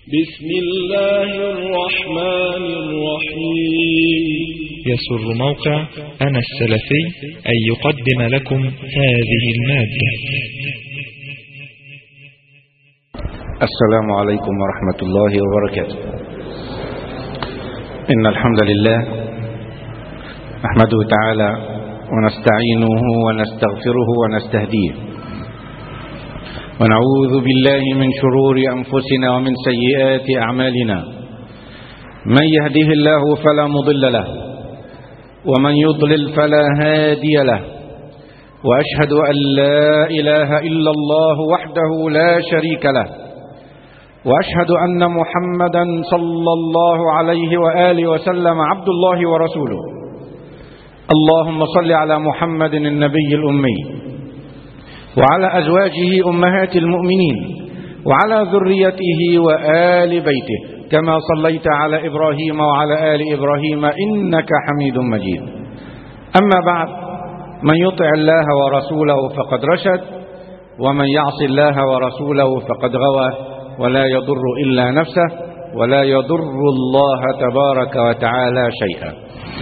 بسم الله الرحمن الرحيم يسر موقع أنا السلفي أن يقدم لكم هذه المادة السلام عليكم ورحمة الله وبركاته إن الحمد لله نحمده تعالى ونستعينه ونستغفره ونستهديه ونعوذ بالله من شرور أنفسنا ومن سيئات أعمالنا من يهده الله فلا مضل له ومن يضلل فلا هادي له وأشهد أن لا إله إلا الله وحده لا شريك له واشهد ان محمدا صلى الله عليه واله وسلم عبد الله ورسوله اللهم صل على محمد النبي الامي وعلى ازواجه امهات المؤمنين وعلى ذريته وال بيته كما صليت على ابراهيم وعلى ال ابراهيم انك حميد مجيد اما بعد من يطع الله ورسوله فقد رشد ومن يعص الله ورسوله فقد غوى ولا يضر إلا نفسه ولا يضر الله تبارك وتعالى شيئا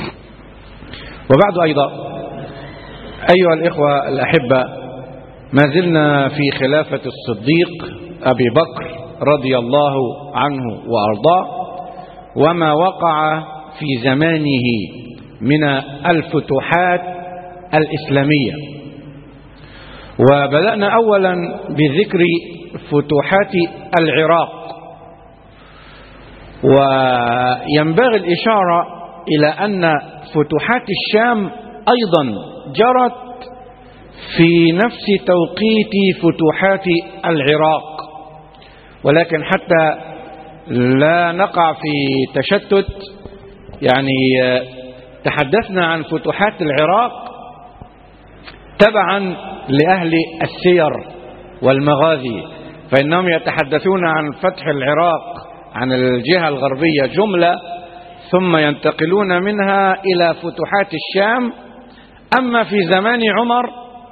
وبعد أيضا أيها الإخوة الأحبة ما زلنا في خلافة الصديق أبي بكر رضي الله عنه وأرضاه وما وقع في زمانه من الفتوحات الإسلامية وبدأنا أولا بذكر فتوحات العراق وينبغي الإشارة إلى أن فتوحات الشام أيضا جرت في نفس توقيت فتوحات العراق ولكن حتى لا نقع في تشتت يعني تحدثنا عن فتوحات العراق تبعا لأهل السير والمغازي فإنهم يتحدثون عن فتح العراق عن الجهة الغربية جملة ثم ينتقلون منها إلى فتوحات الشام أما في زمان عمر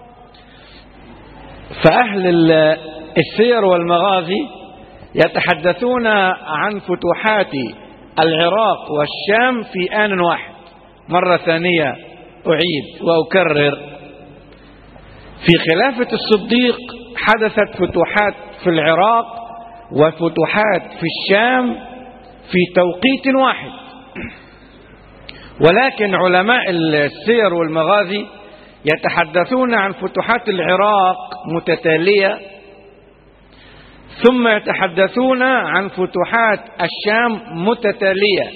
فأهل السير والمغازي يتحدثون عن فتوحات العراق والشام في آن واحد مرة ثانية أعيد وأكرر في خلافة الصديق حدثت فتوحات في العراق وفتوحات في الشام في توقيت واحد ولكن علماء السير والمغازي يتحدثون عن فتوحات العراق متتالية ثم يتحدثون عن فتوحات الشام متتالية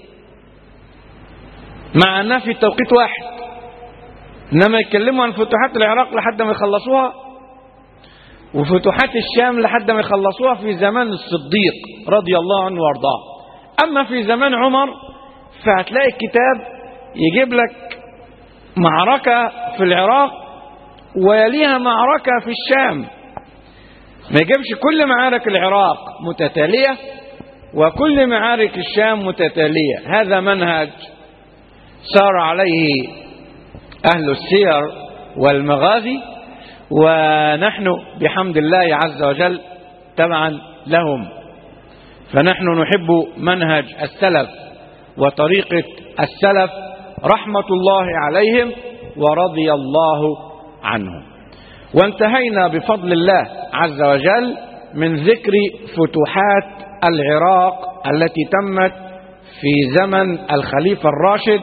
مع أنها في توقيت واحد إنما يتكلموا عن فتوحات العراق لحد ما يخلصوها وفتوحات الشام لحد ما يخلصوها في زمان الصديق رضي الله عنه وارضاه أما في زمان عمر فهتلاقي الكتاب يجيب لك معركة في العراق ويليها معركة في الشام ما يجيبش كل معارك العراق متتالية وكل معارك الشام متتالية هذا منهج سار عليه أهل السير والمغازي ونحن بحمد الله عز وجل تبعا لهم فنحن نحب منهج السلف وطريقة السلف رحمة الله عليهم ورضي الله عنهم وانتهينا بفضل الله عز وجل من ذكر فتوحات العراق التي تمت في زمن الخليفة الراشد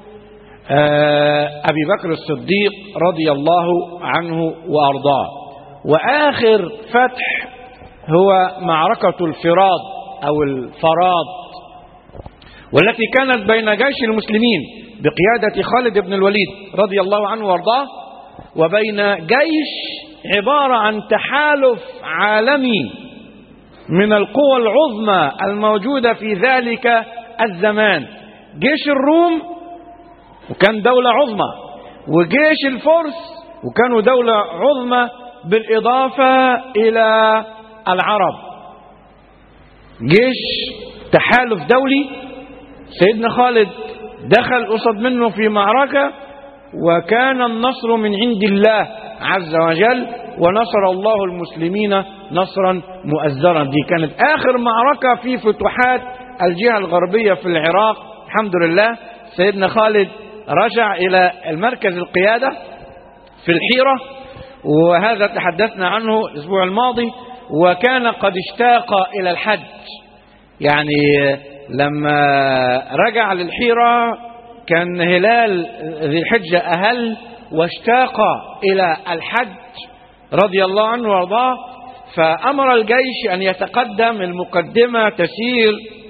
أبي بكر الصديق رضي الله عنه وأرضاه وآخر فتح هو معركة الفراد أو الفراد والتي كانت بين جيش المسلمين بقيادة خالد بن الوليد رضي الله عنه وارضاه وبين جيش عبارة عن تحالف عالمي من القوى العظمى الموجودة في ذلك الزمان جيش الروم وكان دولة عظمى وجيش الفرس وكانوا دولة عظمى بالإضافة إلى العرب جيش تحالف دولي سيدنا خالد دخل قصد منه في معركة وكان النصر من عند الله عز وجل ونصر الله المسلمين نصرا مؤزرا دي كانت آخر معركة في فتوحات الجهة الغربية في العراق الحمد لله سيدنا خالد رجع إلى المركز القيادة في الحيرة وهذا تحدثنا عنه الأسبوع الماضي وكان قد اشتاق إلى الحج يعني لما رجع للحيرة كان هلال ذي الحجة أهل واشتاق إلى الحج رضي الله عنه وارضاه فأمر الجيش أن يتقدم المقدمة تسير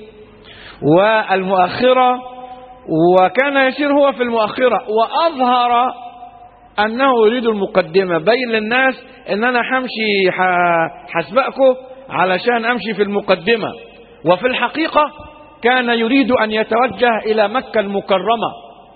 والمؤخرة وكان يسير هو في المؤخرة وأظهر أنه يريد المقدمة بين للناس أن أنا همشي حسبقكم علشان أمشي في المقدمة وفي الحقيقة كان يريد أن يتوجه إلى مكة المكرمة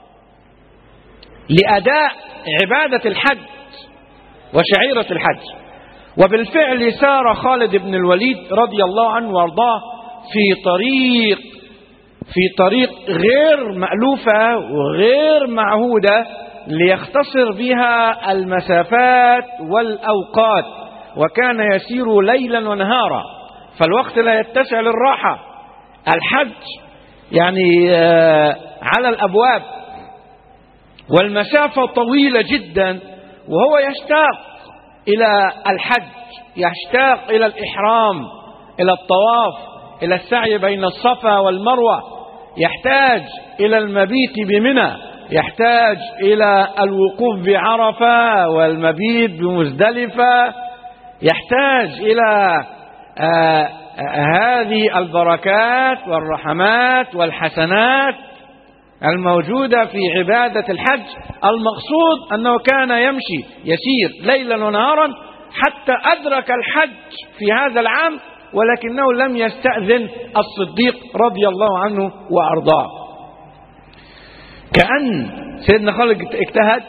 لأداء عبادة الحج وشعيرة الحج وبالفعل سار خالد بن الوليد رضي الله عنه وارضاه في طريق في طريق غير مألوفة وغير معهودة ليختصر بها المسافات والأوقات وكان يسير ليلا ونهارا فالوقت لا يتسع للراحة الحج يعني على الأبواب والمسافة طويلة جدا وهو يشتاق إلى الحج يشتاق إلى الإحرام إلى الطواف إلى السعي بين الصفا والمروة يحتاج إلى المبيت بمنى يحتاج إلى الوقوف بعرفة والمبيت بمزدلفة يحتاج إلى آه هذه البركات والرحمات والحسنات الموجودة في عبادة الحج المقصود أنه كان يمشي يسير ليلا ونهارا حتى أدرك الحج في هذا العام ولكنه لم يستأذن الصديق رضي الله عنه وأرضاه كأن سيدنا خالد اجتهد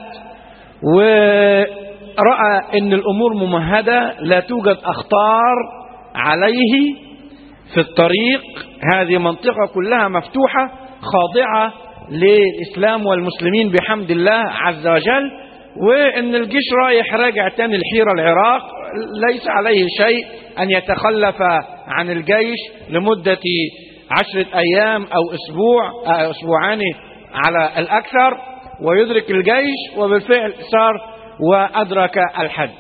ورأى أن الأمور ممهدة لا توجد أخطار عليه في الطريق هذه منطقة كلها مفتوحة خاضعة للإسلام والمسلمين بحمد الله عز وجل وإن الجيش رايح راجع تاني الحيرة العراق ليس عليه شيء أن يتخلف عن الجيش لمدة عشرة أيام أو أسبوع أو أسبوعان على الأكثر ويدرك الجيش وبالفعل صار وأدرك الحج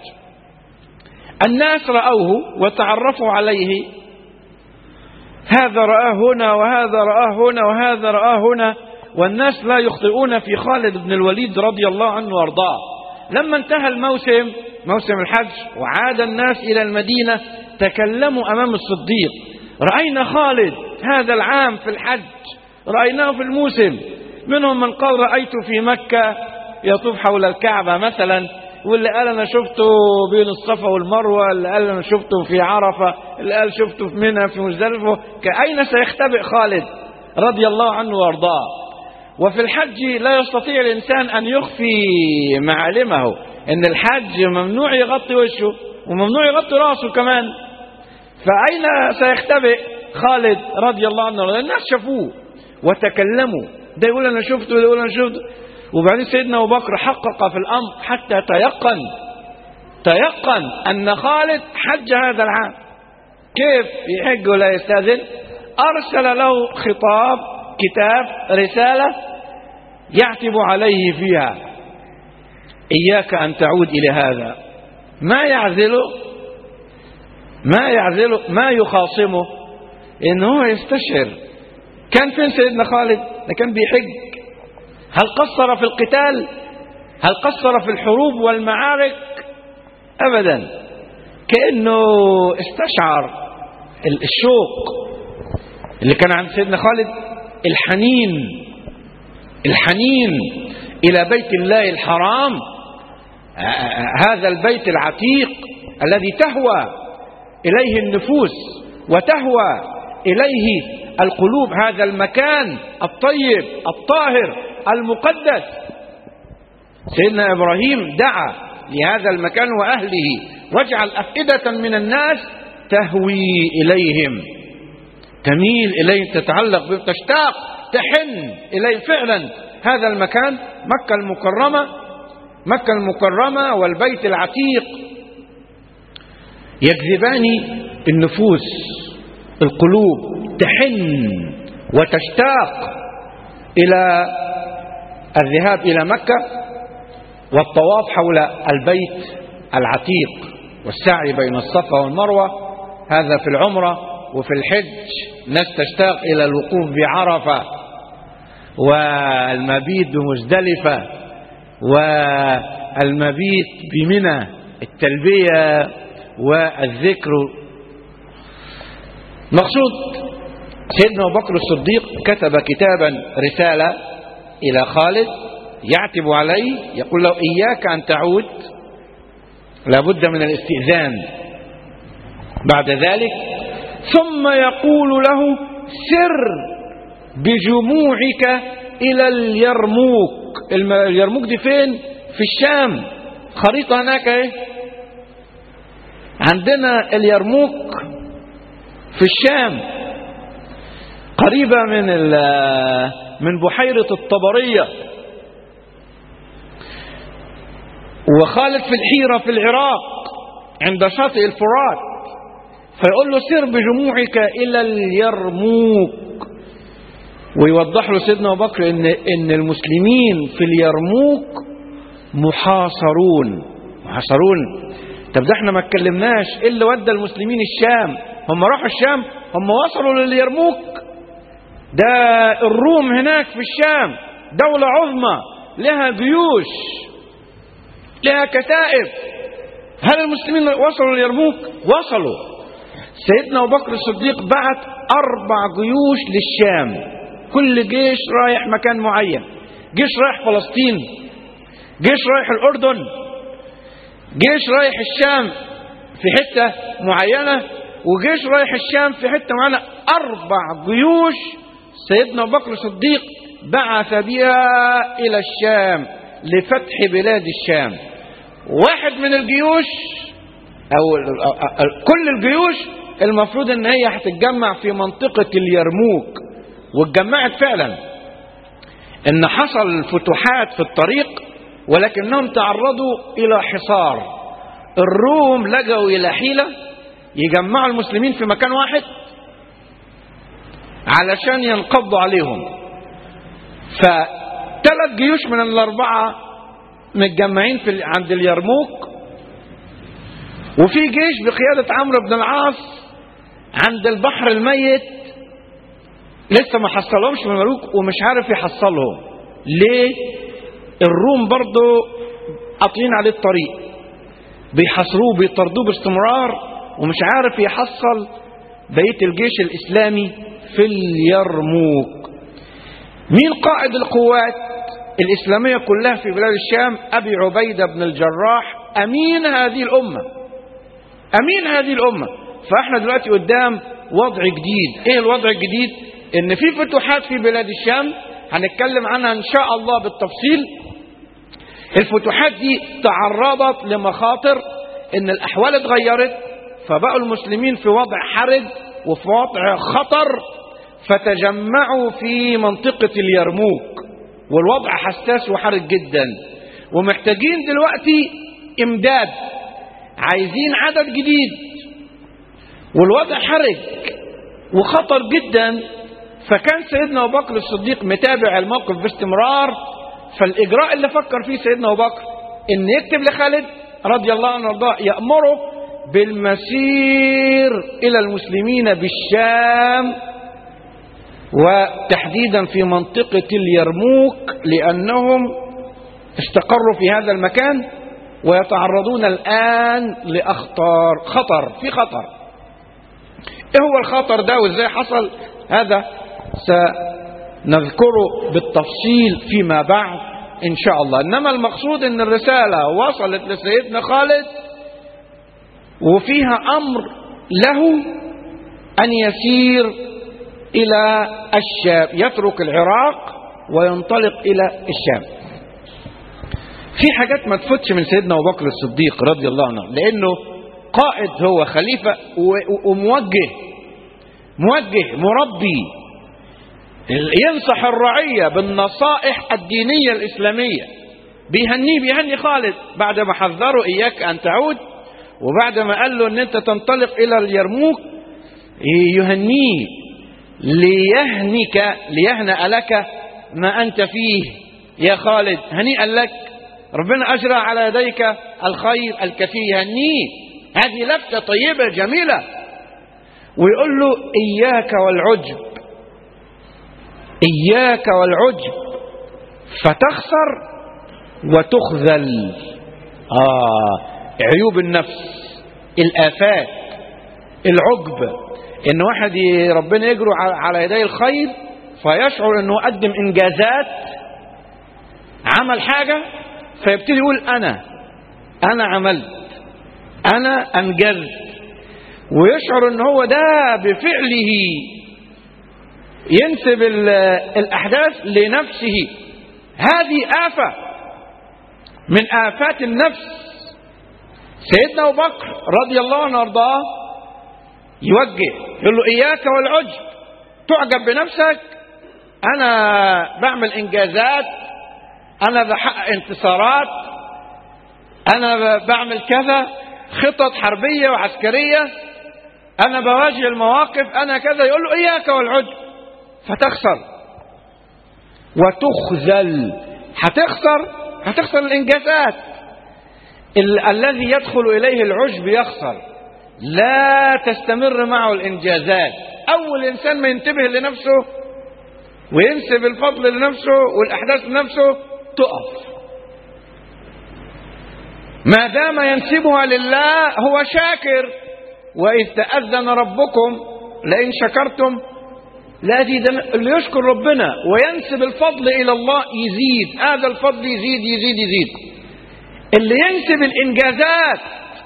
الناس رأوه وتعرفوا عليه هذا رآه هنا وهذا رآه هنا وهذا رآه هنا والناس لا يخطئون في خالد بن الوليد رضي الله عنه وارضاه لما انتهى الموسم موسم الحج وعاد الناس إلى المدينة تكلموا أمام الصديق رأينا خالد هذا العام في الحج رأيناه في الموسم منهم من قال رأيت في مكة يطوف حول الكعبة مثلا واللي قال أنا شفته بين الصفا والمروة اللي قال أنا شفته في عرفة اللي قال شفته في منى في مزدلفة أين سيختبئ خالد رضي الله عنه وارضاه وفي الحج لا يستطيع الإنسان أن يخفي معالمه إن الحج ممنوع يغطي وشه وممنوع يغطي راسه كمان فأين سيختبئ خالد رضي الله عنه وارضاه الناس شافوه وتكلموا ده يقول أنا شفته ده يقول أنا شفته وبعدين سيدنا أبو بكر حقق في الأمر حتى تيقن تيقن أن خالد حج هذا العام كيف يحج ولا يستأذن أرسل له خطاب كتاب رسالة يعتب عليه فيها إياك أن تعود إلى هذا ما يعزله ما يعزله ما يخاصمه إن هو يستشعر كان فين سيدنا خالد ده كان بيحج هل قصر في القتال هل قصر في الحروب والمعارك أبدا كأنه استشعر الشوق اللي كان عند سيدنا خالد الحنين الحنين إلى بيت الله الحرام هذا البيت العتيق الذي تهوى إليه النفوس وتهوى إليه القلوب هذا المكان الطيب الطاهر المقدس سيدنا إبراهيم دعا لهذا المكان وأهله واجعل أفئدة من الناس تهوي إليهم تميل إليه تتعلق به تشتاق تحن إليه فعلا هذا المكان مكة المكرمة مكة المكرمة والبيت العتيق يجذبان النفوس القلوب تحن وتشتاق إلى الذهاب إلى مكة والطواف حول البيت العتيق والسعي بين الصفا والمروة هذا في العمرة وفي الحج ناس تشتاق إلى الوقوف بعرفة والمبيت بمزدلفة والمبيت بمنى التلبية والذكر مقصود سيدنا أبو بكر الصديق كتب كتابا رسالة إلى خالد يعتب عليه يقول له إياك أن تعود لابد من الاستئذان بعد ذلك ثم يقول له سر بجموعك إلى اليرموك اليرموك دي فين في الشام خريطة هناك ايه عندنا اليرموك في الشام قريبة من من بحيرة الطبرية وخالد في الحيرة في العراق عند شاطئ الفرات فيقول له سر بجموعك إلى اليرموك ويوضح له سيدنا أبو بكر إن, إن المسلمين في اليرموك محاصرون محاصرون طب ده احنا ما اتكلمناش ايه اللي ودى المسلمين الشام هم راحوا الشام هم وصلوا لليرموك ده الروم هناك في الشام دولة عظمى لها جيوش لها كتائب هل المسلمين وصلوا لليرموك وصلوا سيدنا أبو بكر الصديق بعت أربع جيوش للشام كل جيش رايح مكان معين جيش رايح فلسطين جيش رايح الأردن جيش رايح الشام في حتة معينة وجيش رايح الشام في حتة معينة أربع جيوش سيدنا أبو بكر الصديق بعث بها إلى الشام لفتح بلاد الشام واحد من الجيوش أو كل الجيوش المفروض ان هي هتتجمع في منطقة اليرموك واتجمعت فعلا ان حصل فتوحات في الطريق ولكنهم تعرضوا الى حصار الروم لجأوا الى حيلة يجمعوا المسلمين في مكان واحد علشان ينقضوا عليهم فثلاث جيوش من الاربعة متجمعين في عند اليرموك وفي جيش بقيادة عمرو بن العاص عند البحر الميت لسه ما حصلهمش من الملوك ومش عارف يحصلهم ليه الروم برضو قاطعين عليه الطريق بيحاصروه بيطردوه باستمرار ومش عارف يحصل بقيه الجيش الاسلامي في اليرموك مين قائد القوات الاسلاميه كلها في بلاد الشام ابي عبيده بن الجراح امين هذه الامه امين هذه الامه فاحنا دلوقتي قدام وضع جديد ايه الوضع الجديد ان في فتوحات في بلاد الشام هنتكلم عنها ان شاء الله بالتفصيل الفتوحات دي تعرضت لمخاطر ان الاحوال اتغيرت فبقوا المسلمين في وضع حرج وفي وضع خطر فتجمعوا في منطقة اليرموك والوضع حساس وحرج جدا ومحتاجين دلوقتي امداد عايزين عدد جديد والوضع حرج وخطر جدا فكان سيدنا ابو بكر الصديق متابع الموقف باستمرار فالاجراء اللي فكر فيه سيدنا ابو بكر ان يكتب لخالد رضي الله عنه وارضاه يامره بالمسير الى المسلمين بالشام وتحديدا في منطقه اليرموك لانهم استقروا في هذا المكان ويتعرضون الان لاخطار خطر في خطر ايه هو الخطر ده وازاي حصل هذا سنذكره بالتفصيل فيما بعد ان شاء الله انما المقصود ان الرسالة وصلت لسيدنا خالد وفيها امر له ان يسير الى الشام يترك العراق وينطلق الى الشام في حاجات ما تفوتش من سيدنا ابو بكر الصديق رضي الله عنه لانه قائد هو خليفة وموجه موجه مربي ينصح الرعية بالنصائح الدينية الإسلامية بيهنيه بيهني خالد بعد ما حذره إياك أن تعود وبعد ما قال له ان انت تنطلق الى اليرموك يهنيه ليهنك ليهنأ لك ما انت فيه يا خالد هنيئا لك ربنا اجرى على يديك الخير الكثير يهنيه هذه لفتة طيبة جميلة ويقول له إياك والعجب إياك والعجب فتخسر وتخذل آه عيوب النفس الآفات العجب إن واحد ي- ربنا يجروا ع- على يدي الخير فيشعر إنه قدم إنجازات عمل حاجة فيبتدي يقول أنا أنا عملت أنا أنجزت ويشعر إن هو ده بفعله ينسب ال- الأحداث لنفسه هذه آفة من آفات النفس سيدنا أبو بكر رضي الله عنه وارضاه يوجه يقول له إياك والعجب تعجب بنفسك أنا بعمل إنجازات أنا بحقق انتصارات أنا ب- بعمل كذا خطط حربية وعسكرية أنا بواجه المواقف أنا كذا يقول له إياك والعجب فتخسر وتخذل هتخسر هتخسر الإنجازات ال- الذي يدخل إليه العجب يخسر لا تستمر معه الإنجازات أول إنسان ما ينتبه لنفسه وينسب الفضل لنفسه والأحداث لنفسه تقف ما دام ينسبها لله هو شاكر وإذ تأذن ربكم لئن شكرتم لا زيدن اللي يشكر ربنا وينسب الفضل إلى الله يزيد هذا الفضل يزيد يزيد يزيد اللي ينسب الإنجازات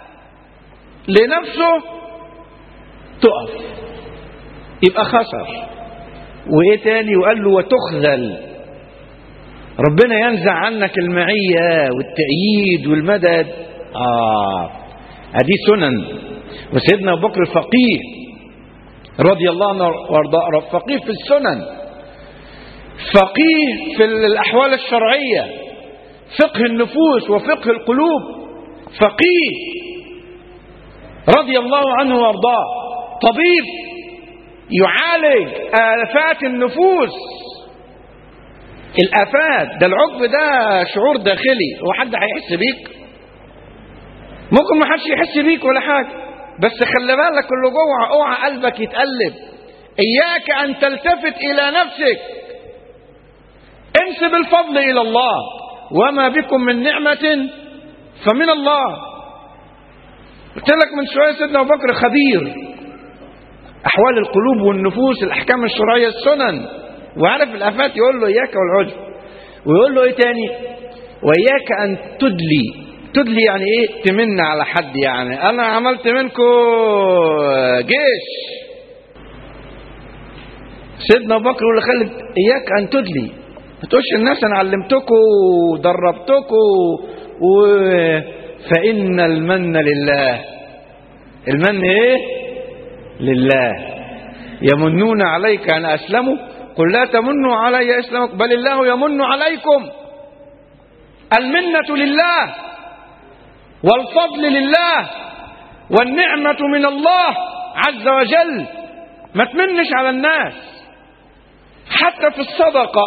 لنفسه تقف يبقى خسر وإيه تاني وقال له وتخذل ربنا ينزع عنك المعية والتأييد والمدد آه هذه سنن وسيدنا أبو بكر فقيه رضي الله عنه وارضاه فقيه في السنن فقيه في الأحوال الشرعية فقه النفوس وفقه القلوب فقيه رضي الله عنه وارضاه طبيب يعالج آفات النفوس الآفات ده العجب ده شعور داخلي هو حد هيحس بيك ممكن ما حدش يحس بيك ولا حاجة بس خلي بالك اللي جوه اوعى قلبك يتقلب إياك أن تلتفت إلى نفسك انسب الفضل إلى الله وما بكم من نعمة فمن الله قلت لك من شوية سيدنا أبو بكر خبير أحوال القلوب والنفوس الأحكام الشرعية السنن وعارف الآفات يقول له إياك والعجب ويقول له إيه تاني وإياك أن تدلي تدلي يعني إيه تمن على حد يعني أنا عملت منكم جيش سيدنا أبو بكر يقول لخالد إياك أن تدلي ما تقولش الناس أنا علمتكم ودربتكم و... فإن المن لله المن إيه لله يمنون عليك أن أسلموا قل لا تمنوا علي إسلامكم بل الله يمن عليكم المنة لله والفضل لله والنعمة من الله عز وجل ما تمنش على الناس حتى في الصدقة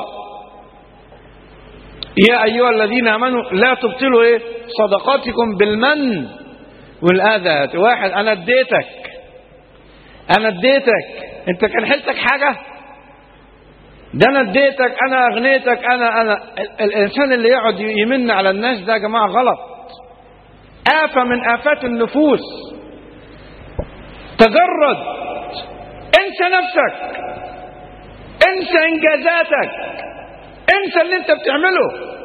يا أيها الذين آمنوا لا تبطلوا إيه صدقاتكم بالمن والأذى واحد أنا اديتك أنا اديتك أنت كان حيلتك حاجة ده أنا اديتك أنا أغنيتك أنا أنا ال- الإنسان اللي يقعد يمن على الناس ده يا جماعة غلط آفة من آفات النفوس تجرد انسى نفسك انسى انجازاتك انسى اللي انت بتعمله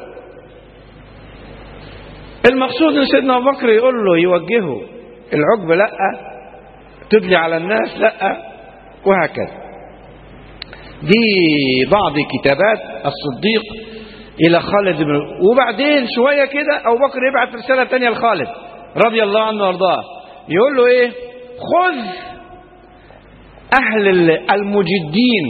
المقصود ان سيدنا ابو بكر يقول له يوجهه العجب لا تدلي على الناس لا وهكذا دي بعض كتابات الصديق الى خالد بن وبعدين شويه كده ابو بكر يبعت رساله تانية لخالد رضي الله عنه وارضاه يقول له ايه خذ اهل المجدين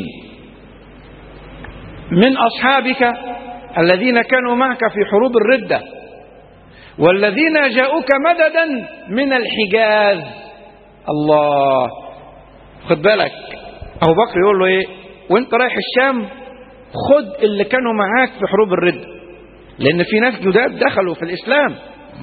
من اصحابك الذين كانوا معك في حروب الرده والذين جاءوك مددا من الحجاز الله خد بالك أبو بكر يقول له إيه وانت رايح الشام خد اللي كانوا معاك في حروب الردة لأن في ناس جداد دخلوا في الإسلام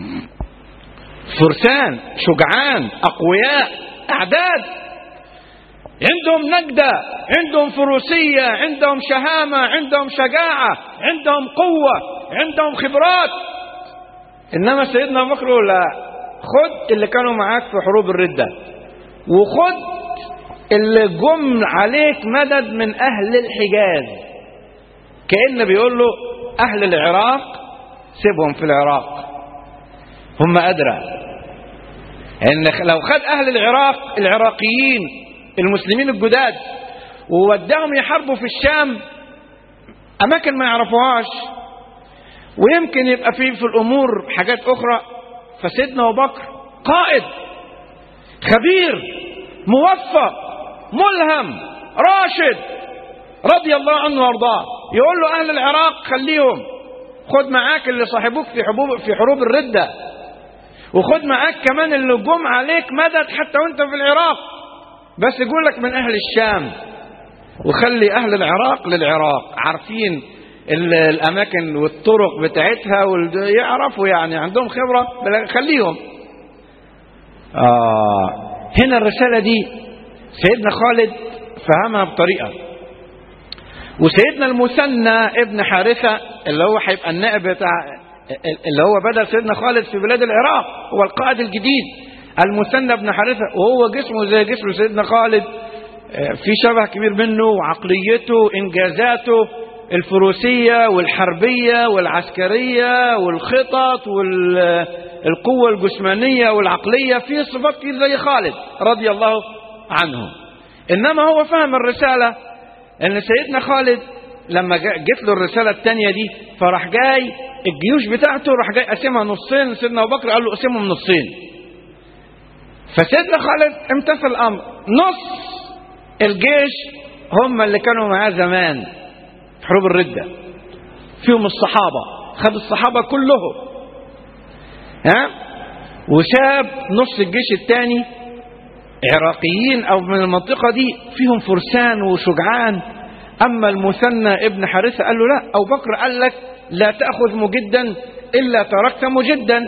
فرسان شجعان أقوياء أعداد عندهم نجدة عندهم فروسية عندهم شهامة عندهم شجاعة عندهم قوة عندهم خبرات إنما سيدنا أبو بكر لا خد اللي كانوا معاك في حروب الردة وخد اللي جم عليك مدد من أهل الحجاز كأن بيقول له أهل العراق سيبهم في العراق هم أدرى إن لو خد أهل العراق العراقيين المسلمين الجداد ووداهم يحاربوا في الشام أماكن ما يعرفوهاش ويمكن يبقى فيه في الأمور حاجات أخرى فسيدنا أبو بكر قائد خبير موفق ملهم راشد رضي الله عنه وارضاه يقول له أهل العراق خليهم خد معاك اللي صاحبوك في حبوب في حروب الردة وخد معاك كمان اللي جم عليك مدد حتى وانت في العراق بس يقول لك من أهل الشام وخلي أهل العراق للعراق عارفين الأماكن والطرق بتاعتها يعرفوا يعني عندهم خبرة خليهم آه هنا الرسالة دي سيدنا خالد فهمها بطريقة وسيدنا المثنى ابن حارثة اللي هو هيبقى النائب بتاع اللي هو بدل سيدنا خالد في بلاد العراق هو القائد الجديد المثنى ابن حارثة وهو جسمه زي جسم سيدنا خالد في شبه كبير منه وعقليته إنجازاته الفروسية والحربية والعسكرية والخطط والقوة الجسمانية والعقلية في صفات كتير زي خالد رضي الله عنه إنما هو فهم الرسالة ان سيدنا خالد لما جت له الرساله الثانيه دي فراح جاي الجيوش بتاعته راح جاي قسمها نصين سيدنا ابو بكر قال له قسمهم نصين فسيدنا خالد امتثل الامر نص الجيش هم اللي كانوا معاه زمان في حروب الرده فيهم الصحابه خد الصحابه كلهم ها وساب نص الجيش الثاني عراقيين او من المنطقة دي فيهم فرسان وشجعان اما المثنى ابن حارثة قال له لا ابو بكر قال لك لا تأخذ مجدا الا تركت مجدا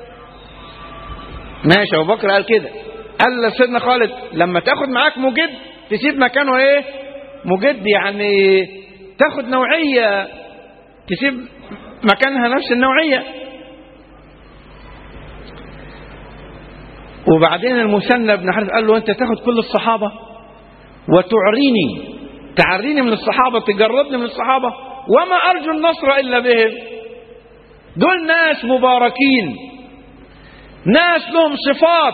ماشي ابو بكر قال كده قال لسيدنا خالد لما تاخد معاك مجد تسيب مكانه ايه مجد يعني تاخد نوعية تسيب مكانها نفس النوعية وبعدين المثنى بن حارث قال له انت تاخد كل الصحابه وتعريني تعريني من الصحابه تجردني من الصحابه وما ارجو النصر الا بهم دول ناس مباركين ناس لهم صفات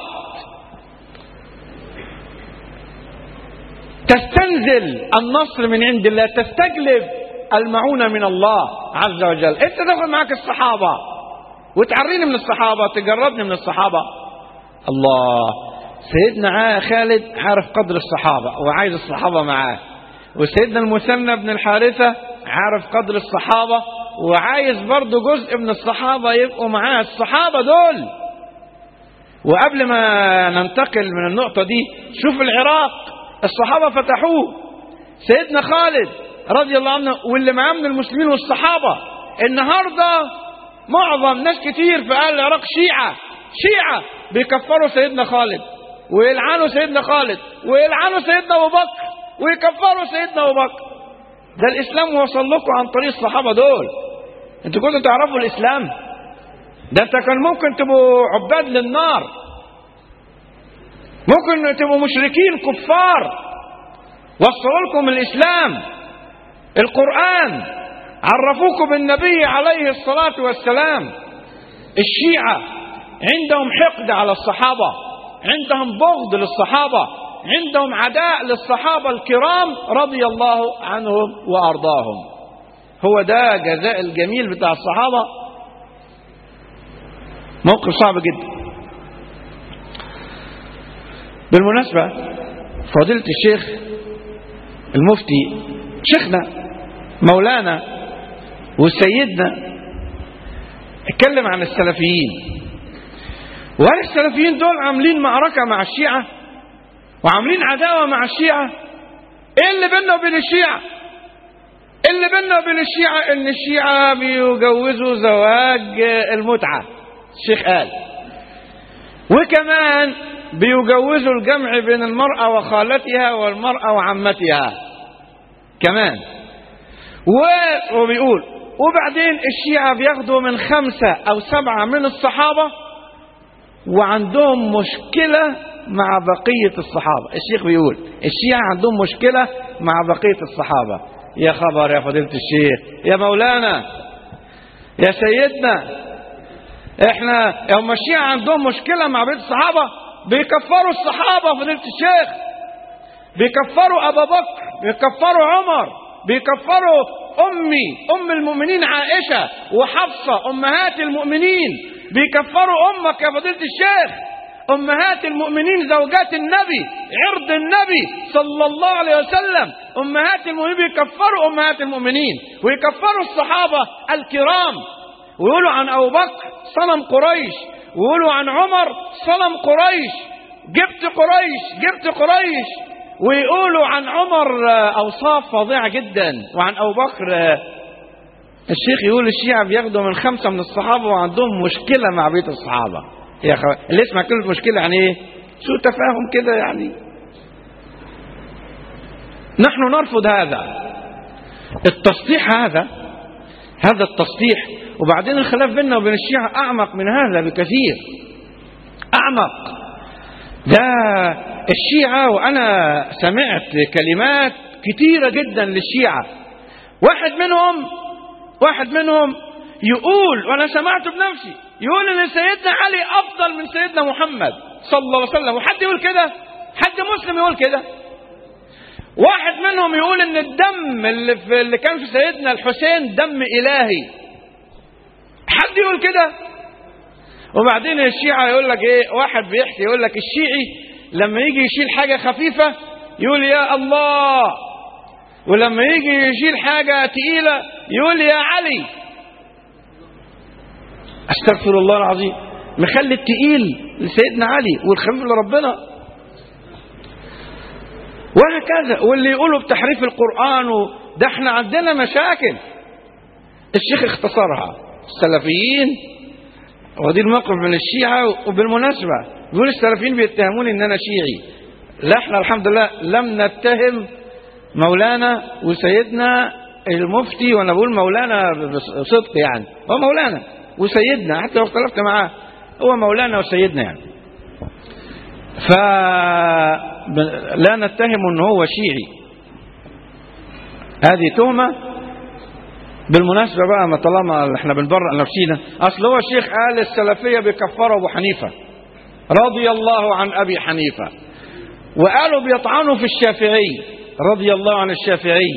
تستنزل النصر من عند الله تستجلب المعونة من الله عز وجل انت تاخد معاك الصحابة وتعريني من الصحابة تجردني من الصحابة الله سيدنا خالد عارف قدر الصحابة وعايز الصحابة معاه وسيدنا المثنى بن الحارثة عارف قدر الصحابة وعايز برضه جزء من الصحابة يبقوا معاه الصحابة دول وقبل ما ننتقل من النقطة دي شوف العراق الصحابة فتحوه سيدنا خالد رضي الله عنه واللي معاه من المسلمين والصحابة النهاردة معظم ناس كتير في أهل العراق شيعة شيعة بيكفروا سيدنا خالد ويلعنوا سيدنا خالد ويلعنوا سيدنا أبو بكر ويكفروا سيدنا أبو بكر ده الإسلام وصل لكم عن طريق الصحابة دول انتوا كنتوا تعرفوا الإسلام ده انت كان ممكن تبقوا عباد للنار ممكن تبقوا مشركين كفار وصلوا لكم الإسلام القرآن عرفوكم بالنبي عليه الصلاة والسلام الشيعة عندهم حقد على الصحابة عندهم بغض للصحابة عندهم عداء للصحابة الكرام رضي الله عنهم وأرضاهم هو ده جزاء الجميل بتاع الصحابة موقف صعب جدا بالمناسبة فضيلة الشيخ المفتي شيخنا مولانا وسيدنا اتكلم عن السلفيين وهل السلفيين دول عاملين معركة مع الشيعة وعاملين عداوة مع الشيعة ايه اللي بيننا وبين الشيعة اللي بيننا وبين الشيعة ان الشيعة بيجوزوا زواج المتعة الشيخ قال وكمان بيجوزوا الجمع بين المرأة وخالتها والمرأة وعمتها كمان و- وبيقول وبعدين الشيعة بياخدوا من خمسة أو سبعة من الصحابة وعندهم مشكلة مع بقية الصحابة الشيخ بيقول الشيعة عندهم مشكلة مع بقية الصحابة يا خبر يا فضيلة الشيخ يا مولانا يا سيدنا احنا هم الشيعة عندهم مشكلة مع بقية الصحابة بيكفروا الصحابة فضيلة الشيخ بيكفروا أبا بكر بيكفروا عمر بيكفروا أمي أم المؤمنين عائشة وحفصة أمهات المؤمنين بيكفروا أمك يا فضيلة الشيخ أمهات المؤمنين زوجات النبي عرض النبي صلى الله عليه وسلم أمهات المؤمنين بيكفروا أمهات المؤمنين ويكفروا الصحابة الكرام ويقولوا عن أبو بكر صنم قريش ويقولوا عن عمر صنم قريش جبت قريش جبت قريش ويقولوا عن عمر آه، أوصاف فظيعة جدا وعن أبو بكر آه، الشيخ يقول الشيعة بياخدوا من خمسة من الصحابة وعندهم مشكلة مع بيت الصحابة يا أخي اللي يسمع كلمة مشكلة يعني إيه؟ سوء تفاهم كده يعني نحن نرفض هذا التسطيح هذا هذا التسطيح وبعدين الخلاف بيننا وبين الشيعة أعمق من هذا بكثير أعمق ده الشيعة وأنا سمعت كلمات كتيرة جدا للشيعة واحد منهم واحد منهم يقول وأنا سمعته بنفسي يقول إن سيدنا علي أفضل من سيدنا محمد صلى الله عليه وسلم وحد يقول كده حد مسلم يقول كده واحد منهم يقول ان الدم اللي, في اللي كان في سيدنا الحسين دم الهي حد يقول كده وبعدين الشيعة يقول لك ايه واحد بيحكي يقول لك الشيعي لما يجي يشيل حاجة خفيفة يقول يا الله ولما يجي يشيل حاجة تقيلة يقول يا علي استغفر الله العظيم مخلي التقيل لسيدنا علي والخفيف لربنا وهكذا واللي يقولوا بتحريف القرآن و... ده احنا عندنا مشاكل الشيخ اختصرها السلفيين ودي الموقف من الشيعة وبالمناسبة بيقول السلفيين بيتهموني ان انا شيعي لا احنا الحمد لله لم نتهم مولانا وسيدنا المفتي وانا بقول مولانا بصدق يعني هو مولانا وسيدنا حتى لو اختلفت معاه هو مولانا وسيدنا يعني ف لا نتهم ان هو شيعي هذه تهمه بالمناسبه بقى ما طالما احنا بنبرأ نفسينا اصل هو الشيخ قال السلفيه بيكفروا ابو حنيفه رضي الله عن ابي حنيفه وقالوا بيطعنوا في الشافعي رضي الله عن الشافعي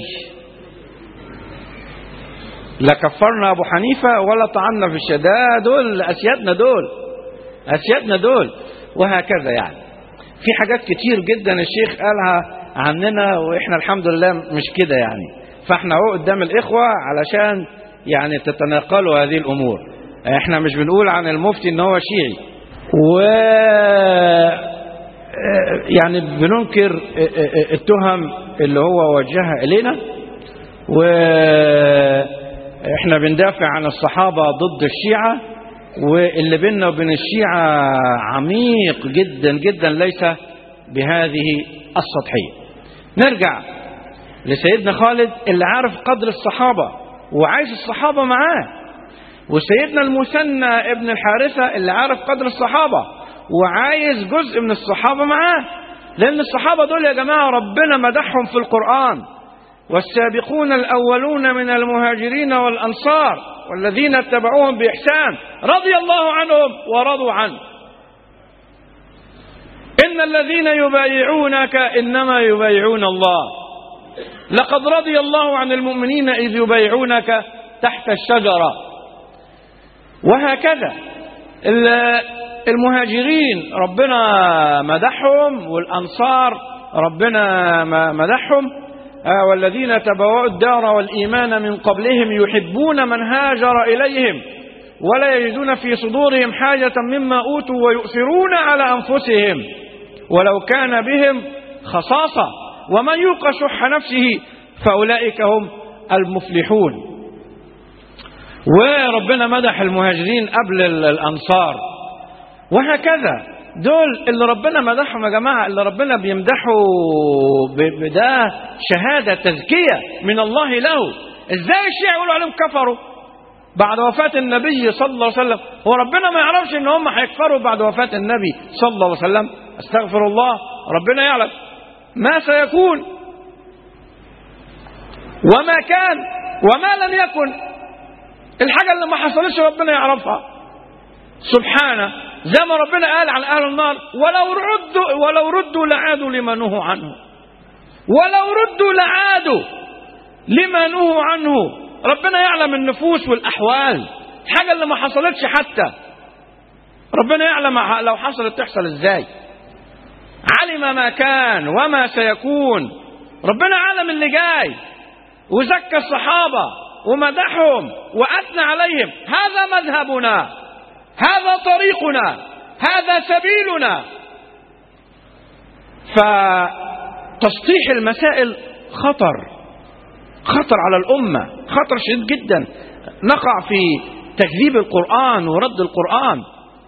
لا كفرنا ابو حنيفه ولا طعنا في الشداد دول اسيادنا دول اسيادنا دول وهكذا يعني في حاجات كتير جدا الشيخ قالها عننا واحنا الحمد لله مش كده يعني فاحنا اهو قدام الاخوه علشان يعني تتناقلوا هذه الامور احنا مش بنقول عن المفتي ان هو شيعي و يعني بننكر التهم اللي هو وجهها الينا واحنا بندافع عن الصحابه ضد الشيعه واللي بيننا وبين الشيعة عميق جدا جدا ليس بهذه السطحية نرجع لسيدنا خالد اللي عارف قدر الصحابة وعايز الصحابة معاه وسيدنا المثنى ابن الحارثة اللي عارف قدر الصحابة وعايز جزء من الصحابة معاه لأن الصحابة دول يا جماعة ربنا مدحهم في القرآن والسابقون الأولون من المهاجرين والأنصار والذين اتبعوهم بإحسان رضي الله عنهم ورضوا عنه إن الذين يبايعونك إنما يبايعون الله لقد رضي الله عن المؤمنين إذ يبايعونك تحت الشجرة وهكذا المهاجرين ربنا مدحهم والأنصار ربنا مدحهم والذين تبوأوا الدار والإيمان من قبلهم يحبون من هاجر إليهم ولا يجدون في صدورهم حاجة مما أوتوا ويؤثرون على أنفسهم ولو كان بهم خصاصة ومن يوق شح نفسه فأولئك هم المفلحون وربنا مدح المهاجرين قبل الأنصار وهكذا دول اللي ربنا مدحهم يا جماعة اللي ربنا بيمدحه بده شهادة تزكية من الله له ازاي الشيعة يقولوا عليهم كفروا بعد وفاة النبي صلى الله عليه وسلم هو ربنا ما يعرفش ان هم هيكفروا بعد وفاة النبي صلى الله عليه وسلم استغفر الله ربنا يعلم ما سيكون وما كان وما لم يكن الحاجة اللي ما حصلتش ربنا يعرفها سبحانه زي ما ربنا قال عن أهل النار ولو ردوا ولو ردوا لعادوا لما نهوا عنه ولو ردوا لعادوا لما نهوا عنه ربنا يعلم النفوس والأحوال الحاجة اللي ما حصلتش حتى ربنا يعلم لو حصلت تحصل ازاي علم ما كان وما سيكون ربنا علم اللي جاي وزكى الصحابة ومدحهم وأثنى عليهم هذا مذهبنا هذا طريقنا هذا سبيلنا فتسطيح المسائل خطر خطر على الأمة خطر شديد جدا نقع في تكذيب القرآن ورد القرآن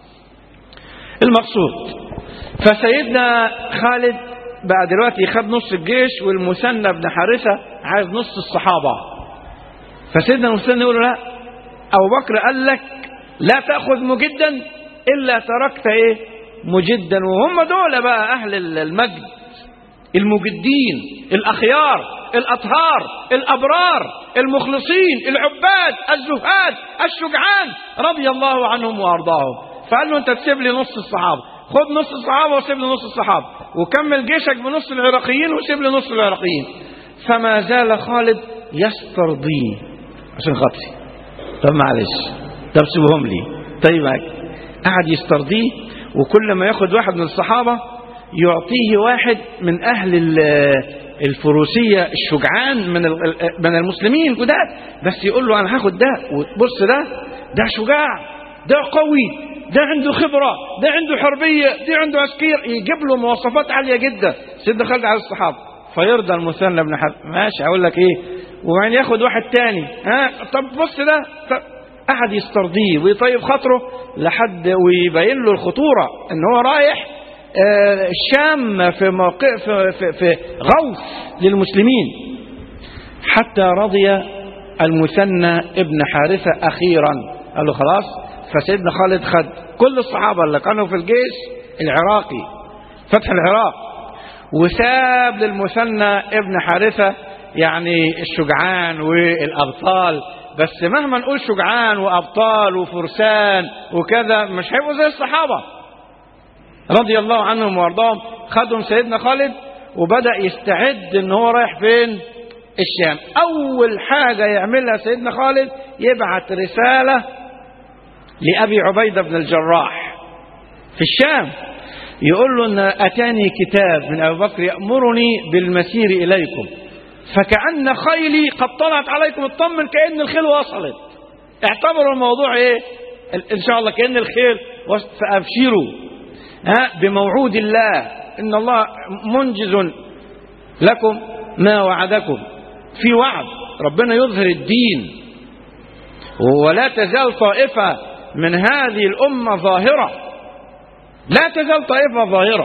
المقصود فسيدنا خالد بقى دلوقتي خد نص الجيش والمثنى بن حارثة عايز نص الصحابة فسيدنا المثنى يقول له لا أبو بكر قال لك لا تأخذ مجدا إلا تركت إيه مجدا وهم دول بقى أهل المجد المجدين الأخيار الأطهار الأبرار المخلصين العباد الزهاد الشجعان رضي الله عنهم وأرضاهم فقال له أنت تسيب لي نص الصحابة خد نص الصحابة وسيب لي نص الصحابة وكمل جيشك بنص العراقيين وسيب لي نص العراقيين فما زال خالد يسترضيه عشان خاطري طب معلش طب سيبهم لي طيب قعد يسترضيه وكل ما ياخد واحد من الصحابة يعطيه واحد من أهل الفروسية الشجعان من من المسلمين الجداد بس يقول له أنا هاخد ده وبص ده ده شجاع ده قوي ده عنده خبرة ده عنده حربية ده عنده عسكير يجيب له مواصفات عالية جدا سيدنا خالد على الصحابة فيرضى المثنى بن حرب ماشي أقول لك إيه وبعدين ياخد واحد تاني ها طب بص ده طب قعد يسترضيه ويطيب خاطره لحد ويبين له الخطورة ان هو رايح آه الشام في موقع في, في, في غوث للمسلمين حتى رضي المثنى ابن حارثة أخيرا قال له خلاص فسيدنا خالد خد كل الصحابة اللي كانوا في الجيش العراقي فتح العراق وساب للمثنى ابن حارثة يعني الشجعان والأبطال بس مهما نقول شجعان وأبطال وفرسان وكذا مش هيبقوا زي الصحابة رضي الله عنهم وارضاهم خدهم سيدنا خالد وبدأ يستعد ان هو رايح فين الشام اول حاجة يعملها سيدنا خالد يبعت رسالة لأبي عبيدة بن الجراح في الشام يقول له ان اتاني كتاب من ابي بكر يأمرني بالمسير اليكم فكأن خيلي قد طلعت عليكم اطمن كأن الخيل وصلت اعتبروا الموضوع ايه ان شاء الله كأن الخيل فابشروا ها بموعود الله ان الله منجز لكم ما وعدكم في وعد ربنا يظهر الدين ولا تزال طائفة من هذه الأمة ظاهرة لا تزال طائفة ظاهرة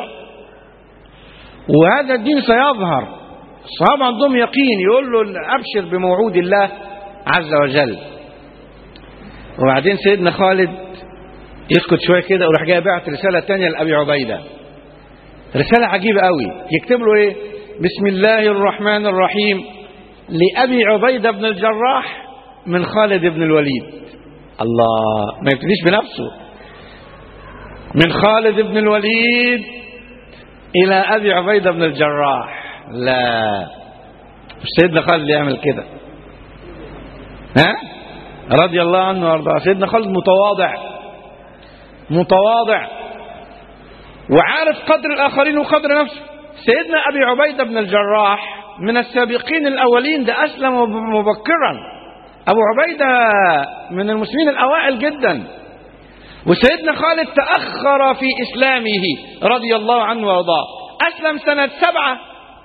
وهذا الدين سيظهر الصحابة عندهم يقين يقول له أبشر بموعود الله عز وجل وبعدين سيدنا خالد يسكت شوية كده وراح جاي بعت رسالة تانية لأبي عبيدة رسالة عجيبة قوي يكتب له ايه بسم الله الرحمن الرحيم لأبي عبيدة بن الجراح من خالد بن الوليد الله ما يبتديش بنفسه من خالد بن الوليد إلى أبي عبيدة بن الجراح لا مش سيدنا خالد اللي يعمل كده ها رضي الله عنه وارضاه سيدنا خالد متواضع متواضع وعارف قدر الآخرين وقدر نفسه سيدنا أبي عبيدة بن الجراح من السابقين الأولين ده أسلم مبكرا أبو عبيدة من المسلمين الأوائل جدا وسيدنا خالد تأخر في إسلامه رضي الله عنه وارضاه أسلم سنة سبعة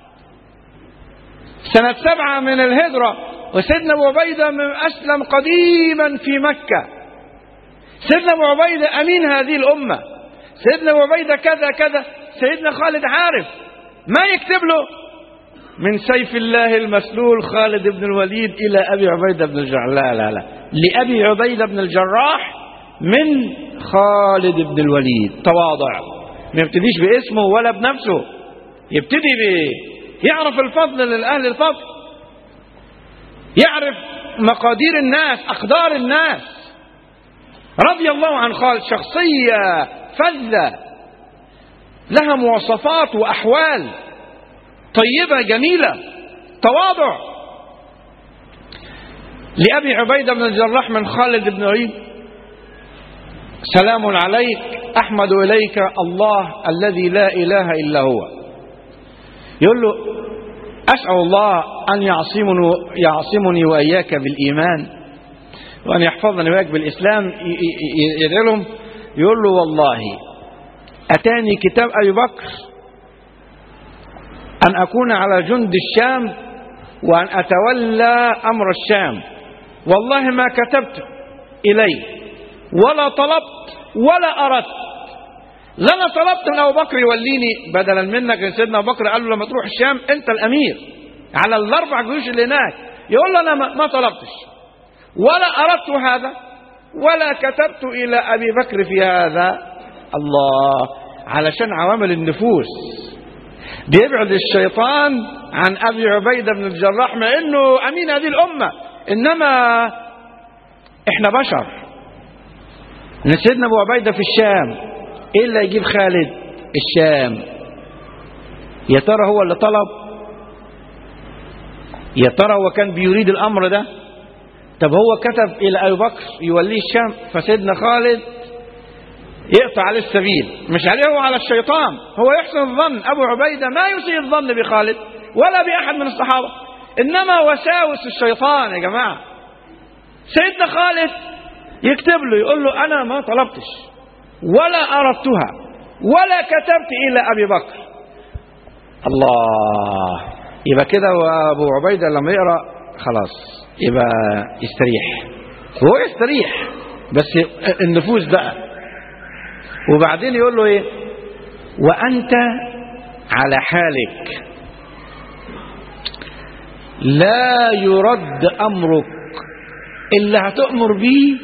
سنة سبعة من الهجرة وسيدنا أبو عبيدة من أسلم قديما في مكة سيدنا أبو عبيدة أمين هذه الأمة سيدنا أبو عبيدة كذا كذا سيدنا خالد عارف ما يكتب له من سيف الله المسلول خالد بن الوليد إلى أبي عبيدة بن الجراح لا لا لا لأبي عبيدة بن الجراح من خالد بن الوليد تواضع ما يبتديش باسمه ولا بنفسه يبتدي ب يعرف الفضل للأهل الفضل يعرف مقادير الناس أقدار الناس رضي الله عن خالد شخصية فذة لها مواصفات وأحوال طيبة جميلة تواضع لأبي عبيدة بن الجراح من خالد بن وليد سلام عليك أحمد إليك الله الذي لا إله إلا هو يقول له أسأل الله أن يعصمني, يعصمني وإياك بالإيمان وأن يحفظني وإياك بالإسلام يدعي لهم يقول له والله أتاني كتاب أبي بكر أن أكون على جند الشام وأن أتولى أمر الشام والله ما كتبت إليه ولا طلبت ولا أردت لا أنا طلبت من أبو بكر يوليني بدلا منك سيدنا أبو بكر قال له لما تروح الشام أنت الأمير على الأربع جيوش اللي هناك يقول له أنا ما طلبتش ولا أردت هذا ولا كتبت إلى أبي بكر في هذا الله علشان عوامل النفوس بيبعد الشيطان عن أبي عبيدة بن الجراح مع أنه أمين هذه الأمة إنما إحنا بشر إن سيدنا أبو عبيدة في الشام إيه اللي يجيب خالد الشام يا ترى هو اللي طلب يا ترى هو كان بيريد الأمر ده طب هو كتب إلى أبي بكر يوليه الشام فسيدنا خالد يقطع عليه السبيل مش عليه هو على الشيطان هو يحسن الظن أبو عبيدة ما يسيء الظن بخالد ولا بأحد من الصحابة إنما وساوس الشيطان يا جماعة سيدنا خالد يكتب له يقول له أنا ما طلبتش ولا أردتها ولا كتبت إلى أبي بكر الله يبقى كده وأبو عبيدة لما يقرأ خلاص يبقى يستريح هو يستريح بس النفوس بقى وبعدين يقول له ايه وانت على حالك لا يرد امرك اللي هتؤمر به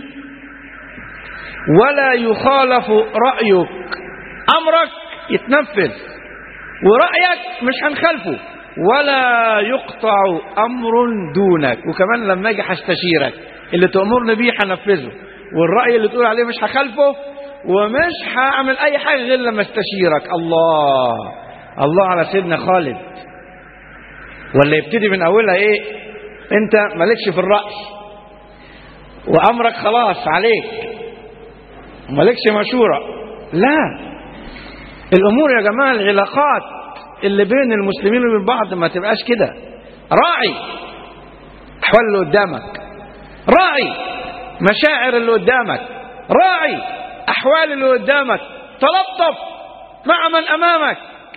ولا يخالف رايك امرك يتنفذ ورايك مش هنخالفه ولا يقطع امر دونك وكمان لما اجي هستشيرك اللي تامرني بيه هنفذه والراي اللي تقول عليه مش هخالفه ومش هعمل اي حاجه غير لما استشيرك الله الله على سيدنا خالد ولا يبتدي من اولها ايه انت مالكش في الراي وامرك خلاص عليك مالكش مشوره لا الامور يا جماعه العلاقات اللي بين المسلمين وبين بعض ما تبقاش كده راعي احوال اللي قدامك راعي مشاعر اللي قدامك راعي احوال اللي قدامك تلطف مع من امامك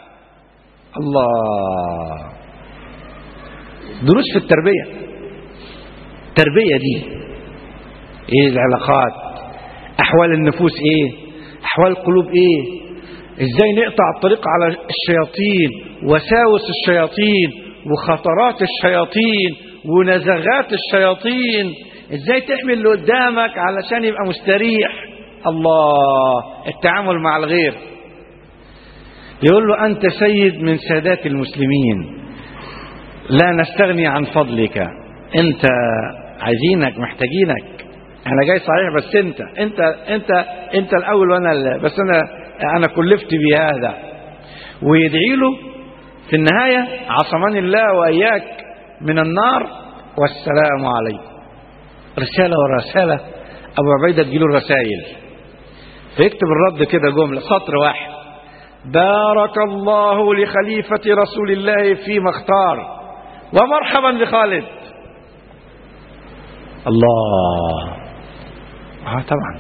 الله دروس في التربيه التربيه دي ايه العلاقات احوال النفوس ايه احوال القلوب ايه ازاي نقطع الطريق على الشياطين وساوس الشياطين وخطرات الشياطين ونزغات الشياطين ازاي تحمي اللي قدامك علشان يبقى مستريح الله التعامل مع الغير يقول له انت سيد من سادات المسلمين لا نستغني عن فضلك انت عايزينك محتاجينك انا جاي صحيح بس انت انت انت انت الاول وانا بس انا انا كلفت بهذا ويدعي له في النهايه عصمني الله واياك من النار والسلام عليكم رساله ورساله ابو عبيده تجيله الرسائل فيكتب الرد كده جمله سطر واحد بارك الله لخليفه رسول الله فيما اختار ومرحبا بخالد الله اه طبعا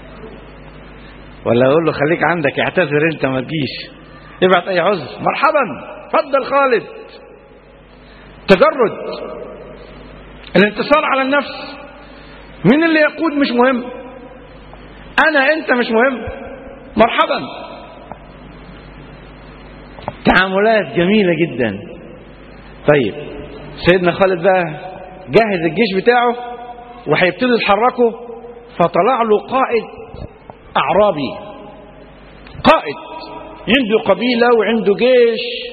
ولا اقول له خليك عندك اعتذر انت ما تجيش ابعت اي عذر مرحبا اتفضل خالد تجرد الانتصار على النفس مين اللي يقود مش مهم انا انت مش مهم مرحبا تعاملات جميلة جدا طيب سيدنا خالد بقى جهز الجيش بتاعه وهيبتدوا يتحركوا فطلع له قائد أعرابي قائد عنده قبيلة وعنده جيش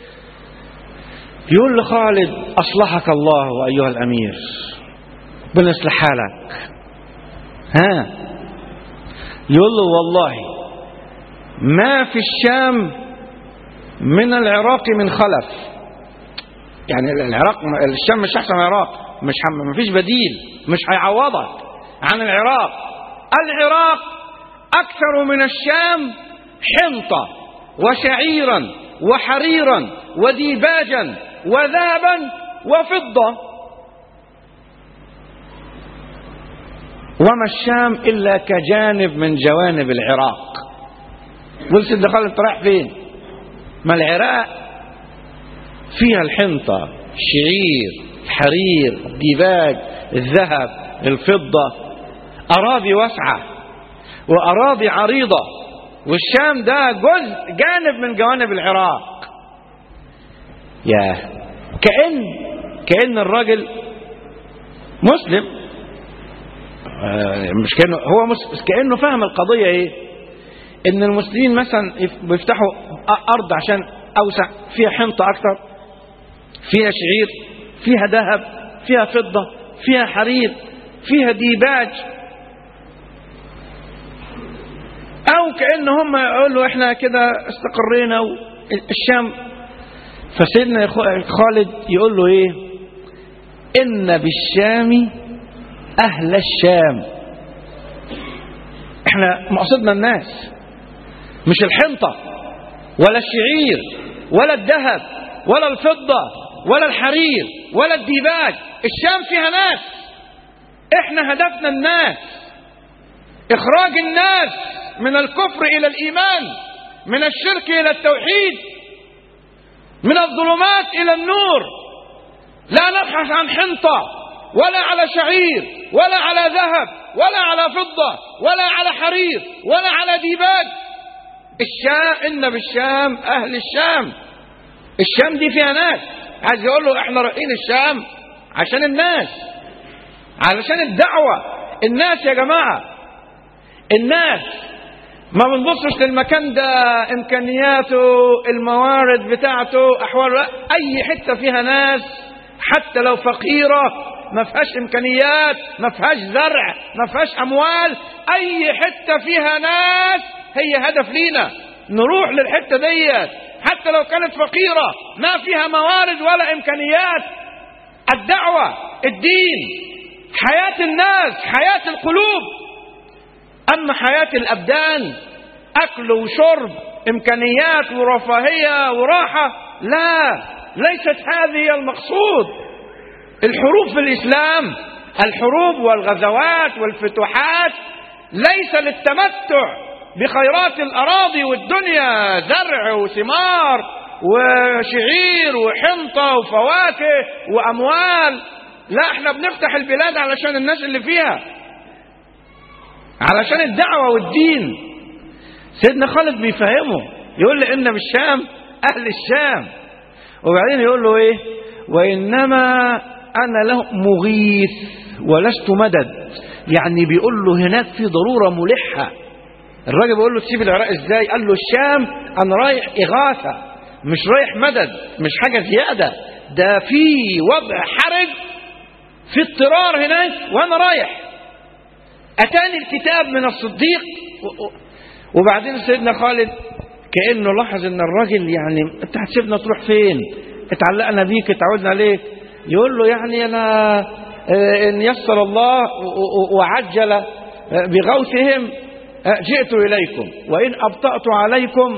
يقول لخالد أصلحك الله أيها الأمير بنصلح حالك ها يقول له والله ما في الشام من العراق من خلف يعني العراق الشام مش احسن من العراق مش ما فيش بديل مش هيعوضك عن العراق العراق اكثر من الشام حنطه وشعيرا وحريرا وديباجا وذهبا وفضه وما الشام الا كجانب من جوانب العراق قلت سيدنا خالد انت رايح فين ما العراق فيها الحنطة الشعير الحرير الديباج الذهب الفضة أراضي واسعة وأراضي عريضة والشام ده جزء جانب من جوانب العراق يا كأن كأن الراجل مسلم مش كأنه هو مس... كأنه فهم القضية ايه ان المسلمين مثلا بيفتحوا ارض عشان اوسع فيها حنطة اكتر فيها شعير فيها ذهب فيها فضة فيها حرير فيها ديباج او كأن هم يقولوا احنا كده استقرينا الشام فسيدنا خالد يقول له ايه ان بالشام اهل الشام احنا مقصدنا الناس مش الحنطة ولا الشعير ولا الذهب ولا الفضة ولا الحرير ولا الديباج الشام فيها ناس احنا هدفنا الناس اخراج الناس من الكفر الى الايمان من الشرك الى التوحيد من الظلمات الى النور لا نبحث عن حنطة ولا على شعير ولا على ذهب ولا على فضة ولا على حرير ولا على ديباج الشام إن بالشام أهل الشام الشام دي فيها ناس عايز يقول له احنا رايحين الشام عشان الناس علشان الدعوة الناس يا جماعة الناس ما بنبصش للمكان ده امكانياته الموارد بتاعته احواله لا اي حته فيها ناس حتى لو فقيره ما فيهاش امكانيات ما فيهاش زرع ما فيهاش اموال اي حته فيها ناس هي هدف لينا نروح للحته ديت حتى لو كانت فقيره ما فيها موارد ولا امكانيات الدعوه الدين حياه الناس حياه القلوب اما حياه الابدان اكل وشرب امكانيات ورفاهيه وراحه لا ليست هذه المقصود الحروب في الاسلام الحروب والغزوات والفتوحات ليس للتمتع بخيرات الاراضي والدنيا زرع وثمار وشعير وحنطه وفواكه واموال لا احنا بنفتح البلاد علشان الناس اللي فيها علشان الدعوه والدين سيدنا خالد بيفهمه يقول لي ان بالشام اهل الشام وبعدين يقول له ايه وانما انا له مغيث ولست مدد يعني بيقول له هناك في ضروره ملحه الراجل بيقول له تسيب العراق ازاي قال له الشام انا رايح اغاثه مش رايح مدد مش حاجه زياده ده في وضع حرج في اضطرار هناك وانا رايح اتاني الكتاب من الصديق وبعدين سيدنا خالد كانه لاحظ ان الراجل يعني انت هتسيبنا تروح فين اتعلقنا بيك اتعودنا عليك يقول له يعني انا ان يسر الله وعجل بغوثهم جئت اليكم وان ابطات عليكم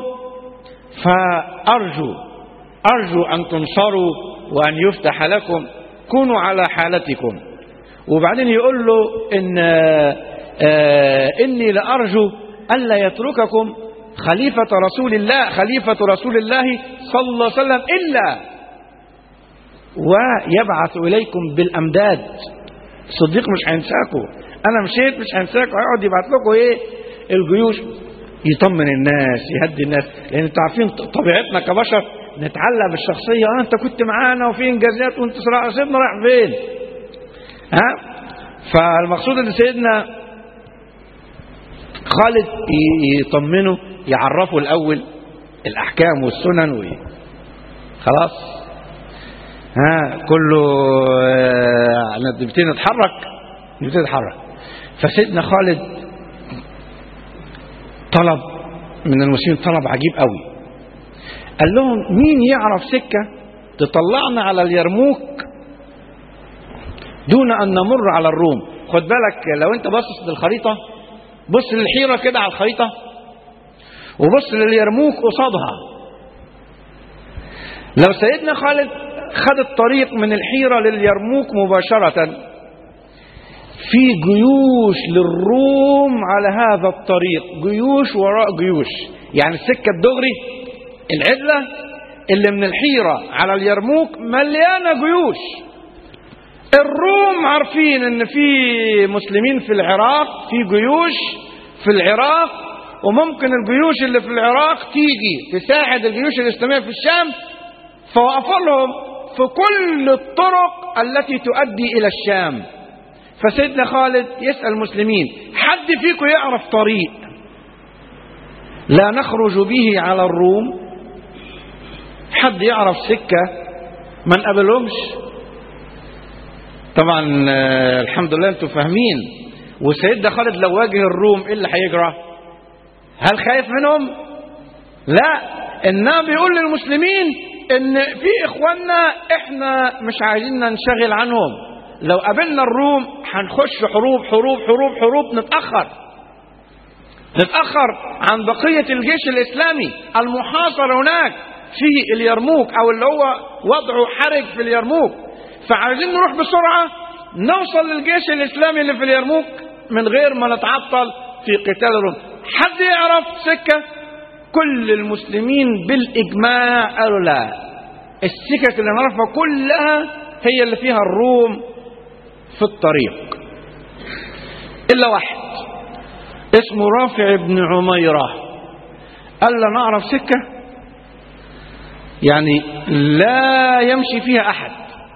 فارجو ارجو ان تنصروا وان يفتح لكم كونوا على حالتكم وبعدين يقول له إن آه إني لأرجو ألا يترككم خليفة رسول الله خليفة رسول الله صلى الله عليه وسلم إلا ويبعث إليكم بالأمداد الصديق مش هينساكم أنا مشيت مش هينساكم هيقعد يبعت لكم إيه الجيوش يطمن الناس يهدي الناس لأن انتوا عارفين طبيعتنا كبشر نتعلق بالشخصية آه أنت كنت معانا وفي إنجازات وأنت سيدنا رايح فين ها فالمقصود ان سيدنا خالد يطمنه يعرفه الاول الاحكام والسنن و خلاص ها كله نبتدي نتحرك نبتدي نتحرك فسيدنا خالد طلب من المسلمين طلب عجيب قوي قال لهم مين يعرف سكه تطلعنا على اليرموك دون أن نمر على الروم خد بالك لو أنت باصص للخريطة بص للحيرة كده على الخريطة وبص لليرموك قصادها لو سيدنا خالد خد الطريق من الحيرة لليرموك مباشرة في جيوش للروم على هذا الطريق جيوش وراء جيوش يعني السكة الدغري العدلة اللي من الحيرة على اليرموك مليانة جيوش الروم عارفين ان في مسلمين في العراق في جيوش في العراق وممكن الجيوش اللي في العراق تيجي تساعد الجيوش الاسلاميه في الشام فوقفوا لهم في كل الطرق التي تؤدي الى الشام فسيدنا خالد يسال المسلمين حد فيكم يعرف طريق لا نخرج به على الروم حد يعرف سكه ما نقابلهمش طبعا آه، الحمد لله انتم فاهمين وسيدنا خالد لو واجه الروم ايه اللي هيجرى هل خايف منهم لا انما بيقول للمسلمين ان في اخواننا احنا مش عايزين ننشغل عنهم لو قابلنا الروم هنخش حروب حروب حروب حروب نتاخر نتاخر عن بقيه الجيش الاسلامي المحاصر هناك في اليرموك او اللي هو وضعه حرج في اليرموك فعايزين نروح بسرعة نوصل للجيش الإسلامي اللي في اليرموك من غير ما نتعطل في قتال الروم حد يعرف سكة كل المسلمين بالإجماع قالوا لا السكك اللي نعرفها كلها هي اللي فيها الروم في الطريق إلا واحد اسمه رافع بن عميرة قال لا نعرف سكة يعني لا يمشي فيها أحد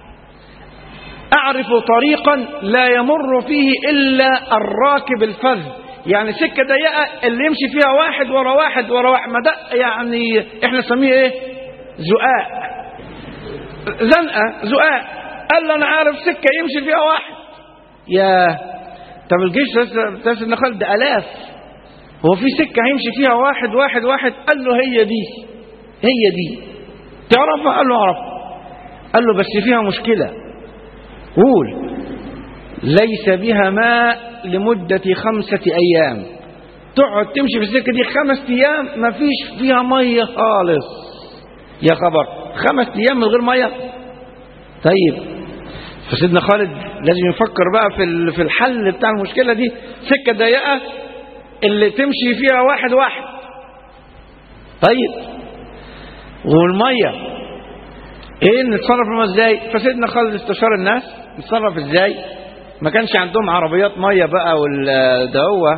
أعرف طريقا لا يمر فيه إلا الراكب الفذ يعني سكة ضيقة اللي يمشي فيها واحد ورا واحد ورا واحد ما ده يعني احنا نسميه ايه زقاق زنقة زقاق قال له انا عارف سكة يمشي فيها واحد يا طب الجيش تاس النخل ده الاف هو في سكة هيمشي فيها واحد واحد واحد قال له هي دي هي دي تعرفها قال له اعرف قال له بس فيها مشكلة قول ليس بها ماء لمدة خمسة أيام تقعد تمشي في السكة دي خمس أيام ما فيش فيها مية خالص يا خبر خمس أيام من غير مية طيب فسيدنا خالد لازم يفكر بقى في في الحل بتاع المشكلة دي سكة ضيقة اللي تمشي فيها واحد واحد طيب والمية ايه نتصرف ازاي فسيدنا خالد استشار الناس نتصرف ازاي ما كانش عندهم عربيات ميه بقى وده هو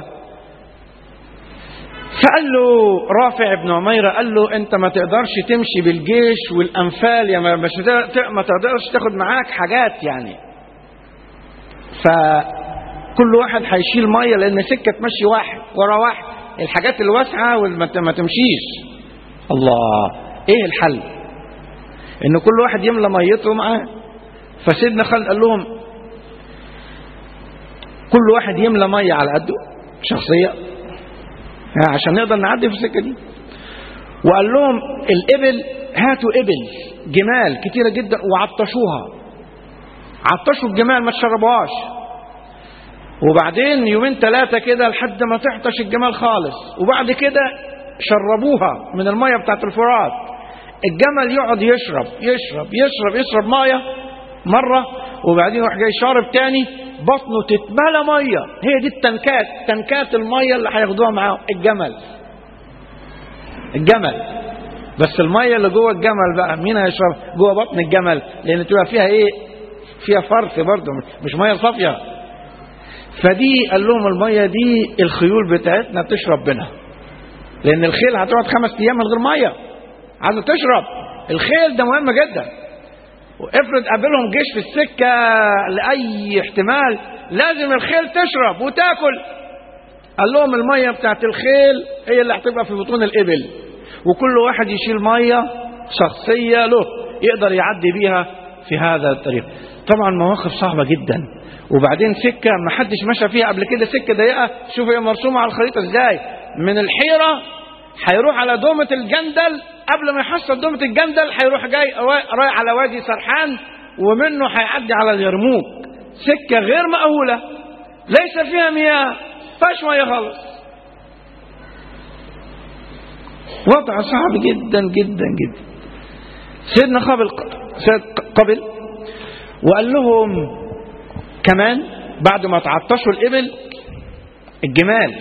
فقال له رافع بن عميرة قال له انت ما تقدرش تمشي بالجيش والانفال يا ما, مش ما تقدرش تاخد معاك حاجات يعني فكل واحد هيشيل ميه لان سكه تمشي واحد ورا واحد الحاجات الواسعه وما تمشيش الله ايه الحل ان كل واحد يملى ميته معاه فسيدنا خالد قال لهم كل واحد يملى ميه على قده شخصيه عشان نقدر نعدي في السكه دي وقال لهم الابل هاتوا ابل جمال كتيره جدا وعطشوها عطشوا الجمال ما تشربوهاش وبعدين يومين ثلاثه كده لحد ما تحتش الجمال خالص وبعد كده شربوها من الميه بتاعت الفرات الجمل يقعد يشرب يشرب يشرب يشرب ميه مره وبعدين يروح جاي شارب تاني بطنه تتملى ميه هي دي التنكات تنكات الميه اللي هياخدوها معاهم الجمل الجمل بس الميه اللي جوه الجمل بقى مين هيشرب جوه بطن الجمل لان تبقى فيها ايه فيها فرث برضه مش ميه صافيه فدي قال لهم الميه دي الخيول بتاعتنا تشرب منها لان الخيل هتقعد خمس ايام من غير ميه عايزه تشرب الخيل ده مهم جدا وافرض قابلهم جيش في السكه لاي احتمال لازم الخيل تشرب وتاكل قال لهم الميه بتاعت الخيل هي اللي هتبقى في بطون الابل وكل واحد يشيل ميه شخصيه له يقدر يعدي بيها في هذا الطريق طبعا مواقف صعبه جدا وبعدين سكه ما حدش مشى فيها قبل كده سكه ضيقه شوف هي مرسومه على الخريطه ازاي من الحيره هيروح على دومه الجندل قبل ما يحصل دومه الجندل هيروح جاي رايح على وادي سرحان ومنه هيعدي على اليرموك سكه غير مأهوله ليس فيها مياه فيهاش ميه خالص وضع صعب جدا جدا جدا سيدنا قبل سيد قبل وقال لهم كمان بعد ما تعطشوا الإبل الجمال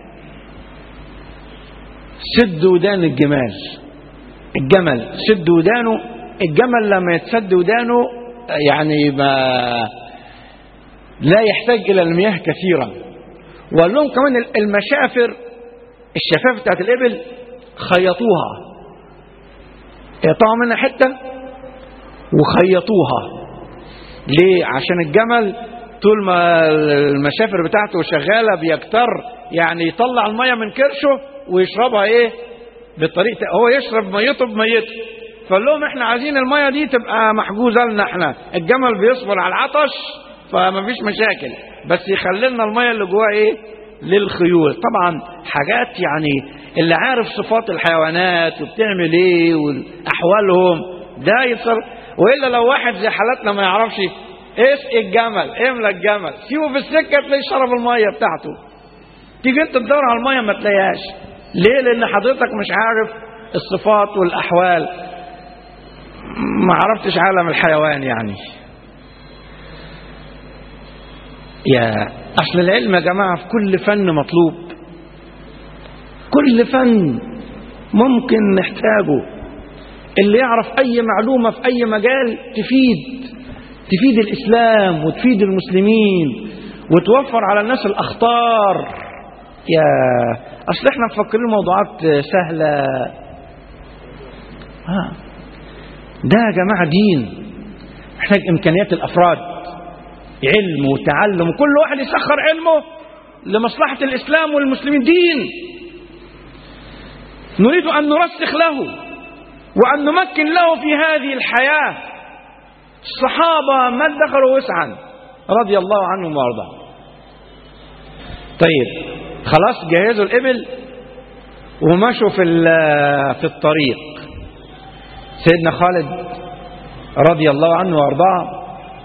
سد ودان الجمال الجمل سد ودانه الجمل لما يتسد ودانه يعني ما لا يحتاج إلى المياه كثيرا وقال لهم كمان المشافر الشفافة بتاعت الإبل خيطوها يقطعوا منها حتة وخيطوها ليه عشان الجمل طول ما المشافر بتاعته شغالة بيكتر يعني يطلع المية من كرشه ويشربها ايه بطريقة هو يشرب ميته بميته فقال لهم احنا عايزين المية دي تبقى محجوزة لنا احنا الجمل بيصبر على العطش فما فيش مشاكل بس يخلي لنا المية اللي جواها ايه للخيول طبعا حاجات يعني اللي عارف صفات الحيوانات وبتعمل ايه واحوالهم ده يصر والا لو واحد زي حالتنا ما يعرفش اسقي الجمل املى الجمل سيبه في السكه تلاقيه شرب الميه بتاعته تيجي انت تدور على الميه ما تلاقيهاش ليه لان حضرتك مش عارف الصفات والاحوال ما عرفتش عالم الحيوان يعني يا اصل العلم يا جماعه في كل فن مطلوب كل فن ممكن نحتاجه اللي يعرف اي معلومه في اي مجال تفيد تفيد الاسلام وتفيد المسلمين وتوفر على الناس الاخطار يا اصل احنا مفكرين موضوعات سهله ها ده يا جماعه دين محتاج امكانيات الافراد علم وتعلم وكل واحد يسخر علمه لمصلحه الاسلام والمسلمين دين نريد ان نرسخ له وان نمكن له في هذه الحياه الصحابه ما دخلوا وسعا رضي الله عنهم وارضاهم طيب خلاص جهزوا الإبل ومشوا في في الطريق سيدنا خالد رضي الله عنه وارضاه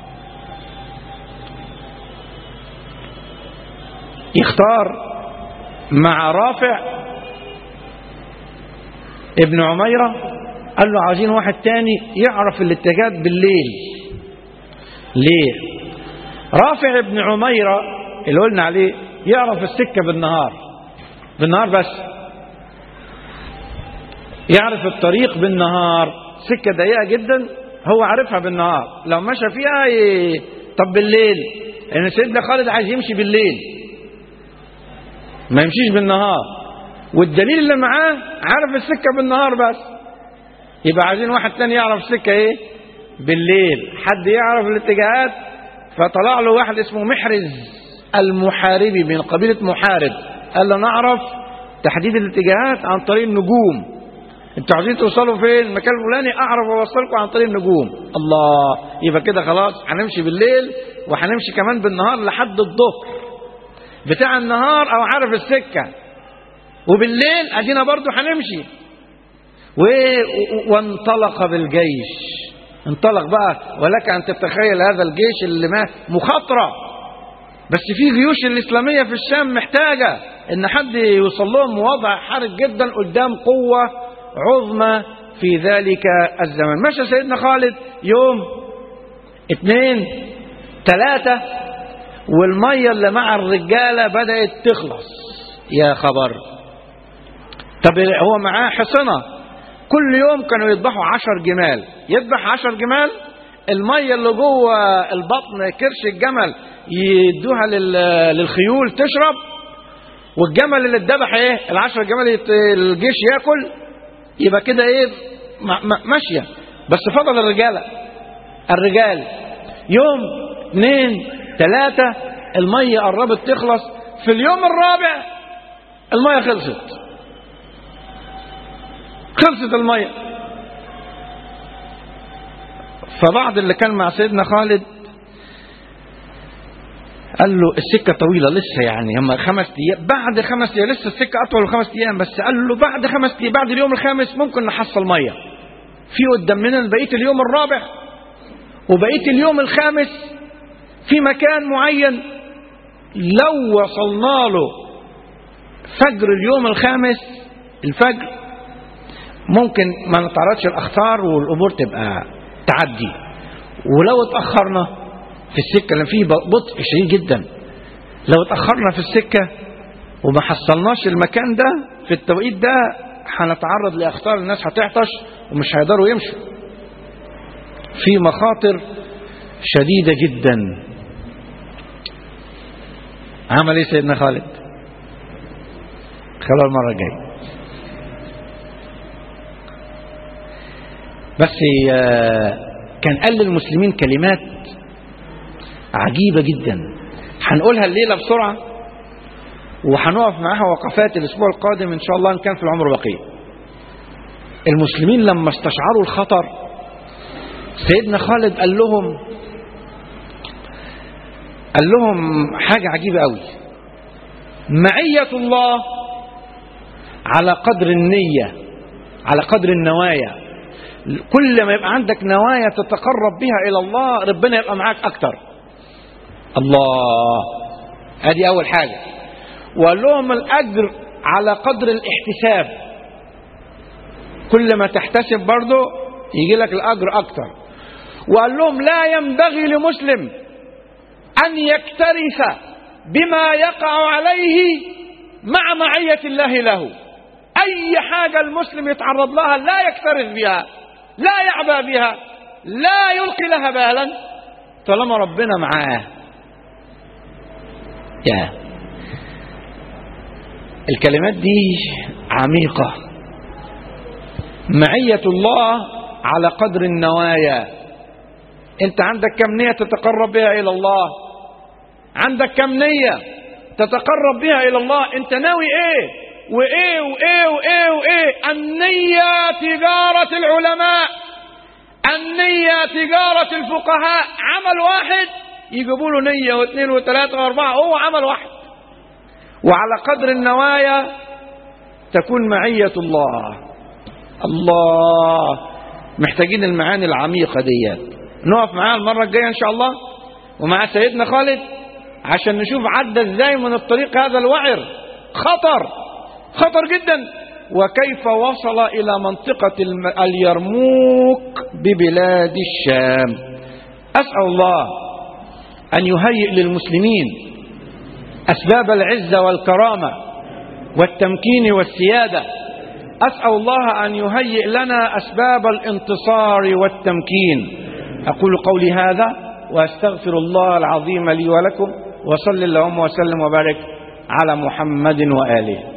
يختار مع رافع ابن عميرة قال له عايزين واحد تاني يعرف الاتجاهات بالليل ليه رافع ابن عميرة اللي قلنا عليه يعرف السكة بالنهار بالنهار بس يعرف الطريق بالنهار سكة ضيقة جدا هو عارفها بالنهار لو مشى فيها ي... طب بالليل لأن سيدنا خالد عايز يمشي بالليل ما يمشيش بالنهار والدليل اللي معاه عارف السكة بالنهار بس يبقى عايزين واحد تاني يعرف السكة ايه بالليل حد يعرف الاتجاهات فطلع له واحد اسمه محرز المحاربي من قبيلة محارب قال له نعرف تحديد الاتجاهات عن طريق النجوم انتوا عايزين توصلوا فين المكان الفلاني اعرف اوصلكم عن طريق النجوم الله يبقى كده خلاص هنمشي بالليل وهنمشي كمان بالنهار لحد الظهر بتاع النهار او عارف السكه وبالليل ادينا برضو هنمشي و... وانطلق بالجيش انطلق بقى ولك ان تتخيل هذا الجيش اللي ما مخاطره بس في جيوش الإسلامية في الشام محتاجة إن حد يوصل لهم وضع حرج جدا قدام قوة عظمى في ذلك الزمن مشى سيدنا خالد يوم اثنين ثلاثة والمية اللي مع الرجالة بدأت تخلص يا خبر طب هو معاه حصنة كل يوم كانوا يذبحوا عشر جمال يذبح عشر جمال المية اللي جوه البطن كرش الجمل يدوها لل- للخيول تشرب والجمل اللي اتذبح ايه العشر جمال يت- الجيش ياكل يبقى كده ايه م- م- ماشية بس فضل الرجالة الرجال يوم اثنين ثلاثة المية قربت تخلص في اليوم الرابع المية خلصت خلصت المية فبعض اللي كان مع سيدنا خالد قال له السكة طويلة لسه يعني هم خمس أيام بعد خمس أيام لسه السكة أطول من خمس أيام بس قال له بعد خمس أيام بعد اليوم الخامس ممكن نحصل مية في قدامنا بقية اليوم الرابع وبقية اليوم الخامس في مكان معين لو وصلنا له فجر اليوم الخامس الفجر ممكن ما نتعرضش الأخطار والأمور تبقى تعدي ولو اتأخرنا في السكة لأن فيه بطء شديد جدا لو اتأخرنا في السكة وما حصلناش المكان ده في التوقيت ده هنتعرض لأخطار الناس هتعطش ومش هيقدروا يمشوا في مخاطر شديدة جدا عمل ايه سيدنا خالد خلال المرة الجاية بس آه، كان قال للمسلمين كلمات عجيبة جدا هنقولها الليلة بسرعة وهنقف معاها وقفات الأسبوع القادم إن شاء الله إن كان في العمر بقية المسلمين لما استشعروا الخطر سيدنا خالد قال لهم قال لهم حاجة عجيبة قوي معية الله على قدر النية على قدر النوايا كل ما يبقى عندك نوايا تتقرب بها إلى الله ربنا يبقى معاك أكتر الله هذه أول حاجة وقال لهم الأجر على قدر الاحتساب كل ما تحتسب برضه يجي لك الأجر أكتر وقال لهم لا ينبغي لمسلم أن يكترث بما يقع عليه مع معية الله له أي حاجة المسلم يتعرض لها لا يكترث بها لا يعبى بها لا يلقي لها بالا طالما ربنا معاه يا الكلمات دي عميقة معية الله على قدر النوايا انت عندك كم نية تتقرب بها الى الله عندك كم نية تتقرب بها الى الله انت ناوي ايه وايه وايه وايه وايه النية تجارة العلماء النية تجارة الفقهاء عمل واحد يجيبوا له نية واثنين وثلاثة واربعة هو عمل واحد وعلى قدر النوايا تكون معية الله الله محتاجين المعاني العميقة ديت نقف معاه المرة الجاية إن شاء الله ومع سيدنا خالد عشان نشوف عدى ازاي من الطريق هذا الوعر خطر خطر جدا وكيف وصل إلى منطقة الم- اليرموك ببلاد الشام أسأل الله أن يهيئ للمسلمين أسباب العزة والكرامة والتمكين والسيادة أسأل الله أن يهيئ لنا أسباب الانتصار والتمكين أقول قولي هذا وأستغفر الله العظيم لي ولكم وصل اللهم وسلم وبارك على محمد وآله